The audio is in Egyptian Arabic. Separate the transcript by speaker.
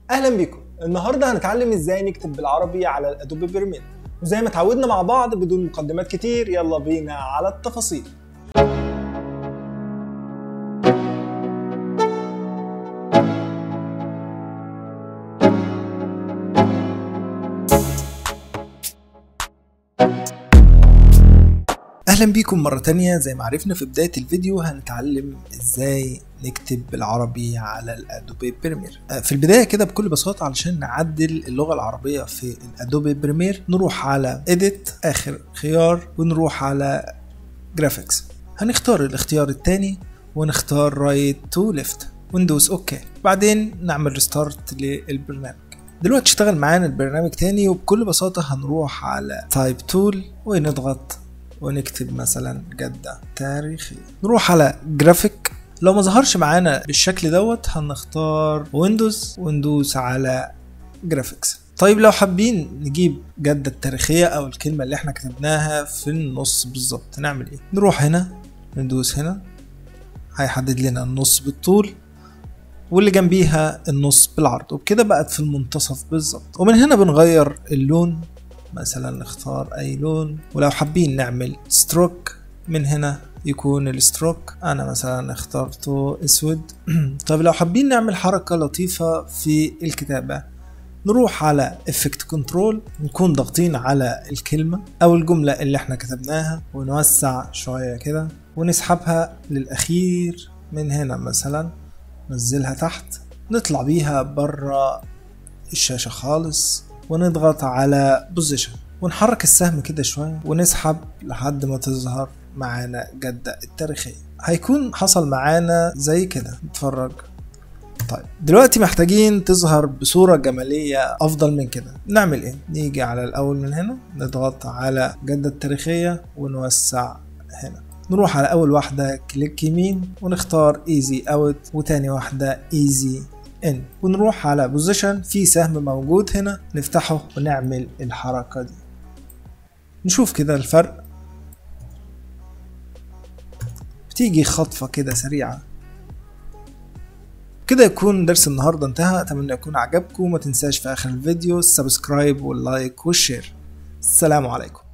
Speaker 1: اهلا بيكم النهارده هنتعلم ازاي نكتب بالعربي على الادوبي بريمير وزي ما اتعودنا مع بعض بدون مقدمات كتير يلا بينا على التفاصيل اهلا بيكم مرة تانية زي ما عرفنا في بداية الفيديو هنتعلم ازاي نكتب بالعربي على الادوبي بريمير في البداية كده بكل بساطة علشان نعدل اللغة العربية في الادوبي بريمير نروح على edit اخر خيار ونروح على جرافيكس هنختار الاختيار التاني ونختار رايت تو ليفت وندوس اوكي بعدين نعمل ريستارت للبرنامج دلوقتي اشتغل معانا البرنامج تاني وبكل بساطة هنروح على تايب تول ونضغط ونكتب مثلا جدة تاريخية نروح على جرافيك لو ما ظهرش معانا بالشكل دوت هنختار ويندوز وندوس على جرافيكس طيب لو حابين نجيب جدة التاريخية او الكلمة اللي احنا كتبناها في النص بالظبط نعمل ايه نروح هنا ندوس هنا هيحدد لنا النص بالطول واللي جنبيها النص بالعرض وبكده بقت في المنتصف بالظبط ومن هنا بنغير اللون مثلا نختار اي لون ولو حابين نعمل ستروك من هنا يكون الستروك انا مثلا اخترته اسود طيب لو حابين نعمل حركة لطيفة في الكتابة نروح على افكت كنترول نكون ضاغطين على الكلمة او الجملة اللي احنا كتبناها ونوسع شوية كده ونسحبها للاخير من هنا مثلا ننزلها تحت نطلع بيها برا الشاشة خالص ونضغط على بوزيشن ونحرك السهم كده شوية ونسحب لحد ما تظهر معانا جدة التاريخية هيكون حصل معانا زي كده نتفرج طيب دلوقتي محتاجين تظهر بصورة جمالية أفضل من كده نعمل إيه؟ نيجي على الأول من هنا نضغط على جدة التاريخية ونوسع هنا نروح على أول واحدة كليك يمين ونختار ايزي اوت وتاني واحدة ايزي ان ونروح على بوزيشن في سهم موجود هنا نفتحه ونعمل الحركة دي نشوف كده الفرق بتيجي خطفة كده سريعة كده يكون درس النهاردة انتهى أتمنى يكون عجبكم وما تنساش في آخر الفيديو السبسكرايب واللايك والشير السلام عليكم